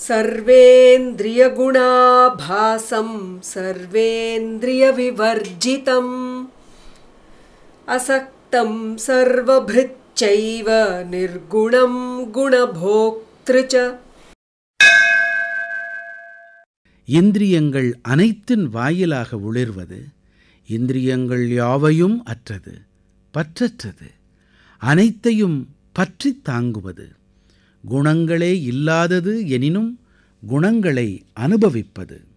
सर्वेन्द्रियगुणाभासं सर्वेन्द्रियविवर्जितम् असक्तं सर्वभृच्चैव निर्गुणं गुणभोक्तृ च இந்திரியங்கள் அனைத்தின் வாயிலாக ஒளிர்வது இந்திரியங்கள் யாவையும் அற்றது பற்றற்றது அனைத்தையும் பற்றித் தாங்குவது குணங்களே இல்லாதது எனினும் குணங்களை அனுபவிப்பது